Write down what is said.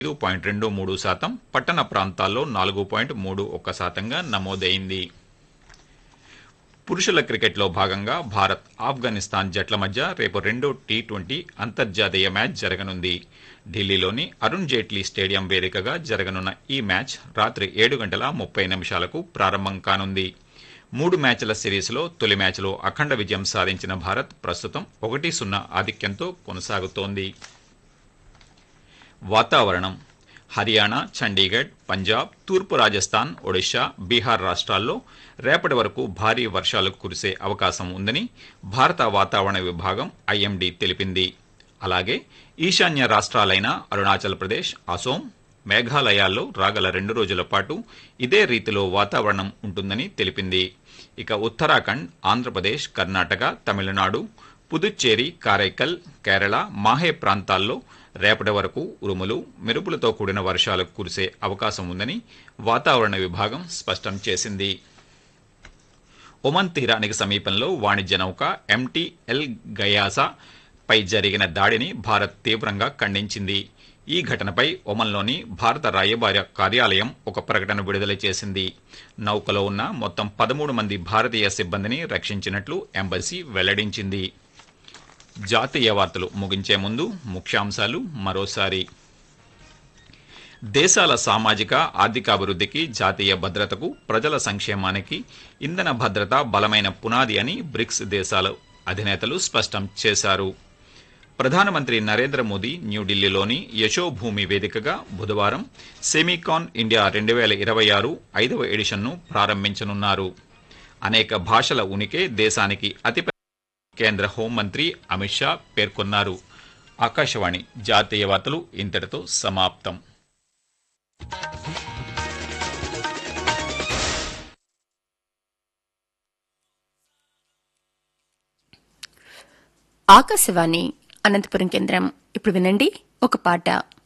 ఐదు పాయింట్ రెండు మూడు శాతం పట్టణ ప్రాంతాల్లో నాలుగు పాయింట్ మూడు ఒక్క శాతంగా నమోదైంది పురుషుల క్రికెట్లో భాగంగా భారత్ ఆఫ్ఘనిస్తాన్ జట్ల మధ్య రేపు రెండో టీ ట్వంటీ అంతర్జాతీయ మ్యాచ్ జరగనుంది ఢిల్లీలోని అరుణ్ జైట్లీ స్టేడియం వేదికగా జరగనున్న ఈ మ్యాచ్ రాత్రి ఏడు గంటల ముప్పై నిమిషాలకు ప్రారంభం కానుంది మూడు మ్యాచ్ల సిరీస్లో తొలి మ్యాచ్లో అఖండ విజయం సాధించిన భారత్ ప్రస్తుతం ఒకటి సున్నా ఆధిక్యంతో కొనసాగుతోంది వాతావరణం హర్యానా చండీగఢ్ పంజాబ్ తూర్పు రాజస్థాన్ ఒడిశా బీహార్ రాష్ట్రాల్లో రేపటి వరకు భారీ వర్షాలు కురిసే అవకాశం ఉందని భారత వాతావరణ విభాగం ఐఎండీ తెలిపింది అలాగే ఈశాన్య రాష్ట్రాలైన అరుణాచల్ ప్రదేశ్ అసోం మేఘాలయాల్లో రాగల రెండు రోజుల పాటు ఇదే రీతిలో వాతావరణం ఉంటుందని తెలిపింది ఇక ఉత్తరాఖండ్ ఆంధ్రప్రదేశ్ కర్ణాటక తమిళనాడు పుదుచ్చేరి కారైకల్ కేరళ మాహే ప్రాంతాల్లో రేపటి వరకు ఉరుములు మెరుపులతో కూడిన వర్షాలు కురిసే అవకాశం ఉందని వాతావరణ విభాగం స్పష్టం చేసింది ఒమన్ తీరానికి సమీపంలో వాణిజ్య నౌక ఎంటీ ఎల్ గయాసా పై జరిగిన దాడిని భారత్ తీవ్రంగా ఖండించింది ఈ ఘటనపై ఒమన్లోని భారత రాయబార కార్యాలయం ఒక ప్రకటన విడుదల చేసింది నౌకలో ఉన్న మొత్తం పదమూడు మంది భారతీయ సిబ్బందిని రక్షించినట్లు ఎంబసీ వెల్లడించింది జాతీయ వార్తలు ముగించే ముందు ముఖ్యాంశాలు మరోసారి దేశాల సామాజిక ఆర్థికాభివృద్ధికి జాతీయ భద్రతకు ప్రజల సంక్షేమానికి ఇంధన భద్రత బలమైన పునాది అని బ్రిక్స్ దేశాల అధినేతలు స్పష్టం చేశారు ప్రధానమంత్రి నరేంద్ర మోదీ న్యూఢిల్లీలోని యశోభూమి వేదికగా బుధవారం సెమీకాన్ ఇండియా రెండు వేల ఇరవై ఆరు ఐదవ ఎడిషన్ను ప్రారంభించనున్నారు అనేక భాషల ఉనికి దేశానికి అతిపెద్ద కేంద్ర హోంమంత్రి అమిత్ షా పేర్కొన్నారు ఆకాశవాణి జాతీయ వార్తలు ఇంతటితో సమాప్తం ఆకాశవాణి అనంతపురం కేంద్రం ఇప్పుడు వినండి ఒక పాట